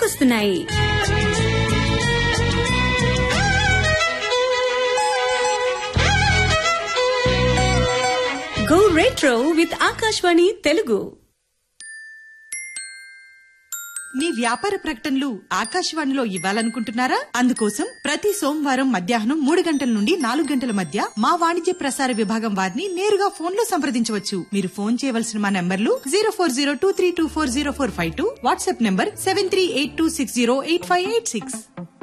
గుర్తుకొస్తున్నాయి go retro with Akashvani Telugu మీ వ్యాపార ప్రకటనలు ఆకాశవాణిలో ఇవ్వాలనుకుంటున్నారా అందుకోసం ప్రతి సోమవారం మధ్యాహ్నం మూడు గంటల నుండి నాలుగు గంటల మధ్య మా వాణిజ్య ప్రసార విభాగం వారిని నేరుగా ఫోన్ లో సంప్రదించవచ్చు మీరు ఫోన్ చేయవలసిన మా నంబర్లు zero four zero two three two four zero four five two WhatsApp number seven three eight two six zero eight five eight six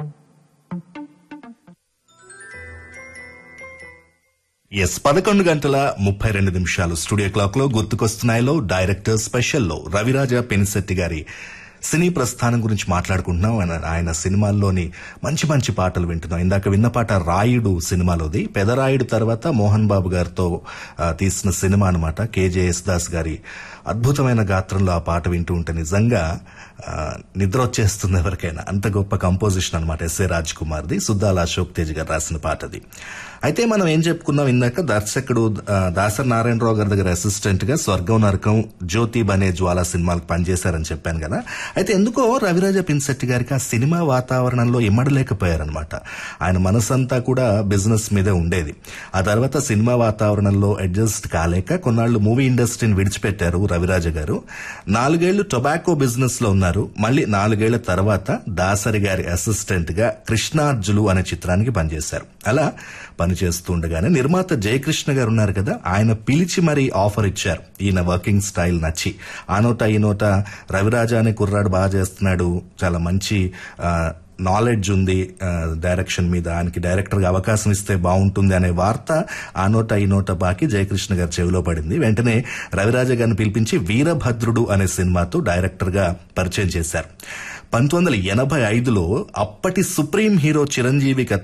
yes పదకొండు గంటల ముప్పై రెండు నిమిషాలు స్టూడియో క్లాక్ లో గుర్తుకొస్తున్నాయిలో డైరెక్టర్ స్పెషల్లో రవిరాజ పెనిశెట్టి గారి సినీ ప్రస్థానం గురించి మాట్లాడుకుంటున్నాం ఆయన- ఆయన సినిమాల్లోని మంచి మంచి పాటలు వింటున్నాం ఇందాక విన్న పాట రాయుడు సినిమాలోది పెదరాయుడు తర్వాత మోహన్ బాబు గారితో ఆ, తీసిన సినిమా అనమాట కేజేఎస్ దాస్ గారి అద్భుతమైన గాత్రంలో ఆ పాట వింటూ ఉంటే నిజంగా ఆ, నిద్ర వచ్చేస్తుంది ఎవరికైనా అంత గొప్ప కంపోజిషన్ అనమాట ఎస్ఏ రాజ్ కుమార్ది సుద్దాల అశోక్ తేజ్ గారు రాసిన పాటది అయితే మనం ఏం చెప్పుకున్నాం ఇందాక దర్శకుడు ఆ, దాసరి నారాయణరావు గారి దగ్గర అసిస్టెంట్ గా స్వర్గం నరకం జ్యోతి బనే జ్వాల సినిమాలకు పనిచేశారని చెప్పాను కదా అయితే ఎందుకో రవిరాజ పిన్శెట్టి గారికి ఆ సినిమా వాతావరణంలో ఇమ్మడలేకపోయారనమాట ఆయన మనసంతా కూడా బిజినెస్ మీదే ఉండేది ఆ తర్వాత సినిమా వాతావరణంలో అడ్జస్ట్ కాలేక కొన్నాళ్లు మూవీ ఇండస్ట్రీని విడిచిపెట్టారు రవిరాజ గారు నాలుగేళ్లు టొబాకో బిజినెస్ లో ఉన్నారు మళ్ళీ నాలుగేళ్ల తర్వాత దాసరి గారి అసిస్టెంట్ గా కృష్ణార్జులు అనే చిత్రానికి పనిచేశారు అలా పనిచేస్తుండగానే నిర్మాత జయకృష్ణ గారు ఉన్నారు కదా ఆయన పిలిచి మరీ ఆఫర్ ఇచ్చారు ఈయన వర్కింగ్ స్టైల్ నచ్చి ఆ నోట ఈ నోట రవిరాజ అనే కుర్రాడు బాగా చేస్తున్నాడు చాలా మంచి ఆ, నాలెడ్జ్ ఉంది ఆ, డైరెక్షన్ మీద ఆయనకి డైరెక్టర్ గా అవకాశం ఇస్తే బాగుంటుంది అనే వార్త ఆ నోట ఈ నోట బాకి జయకృష్ణ గారి చెవిలో పడింది వెంటనే రవిరాజ గారిని పిలిపించి వీరభద్రుడు అనే సినిమాతో డైరెక్టర్ గా పరిచయం చేశారు పంతొమ్మిది వందల ఎనభై ఐదులో అప్పటి సుప్రీం హీరో చిరంజీవి కథ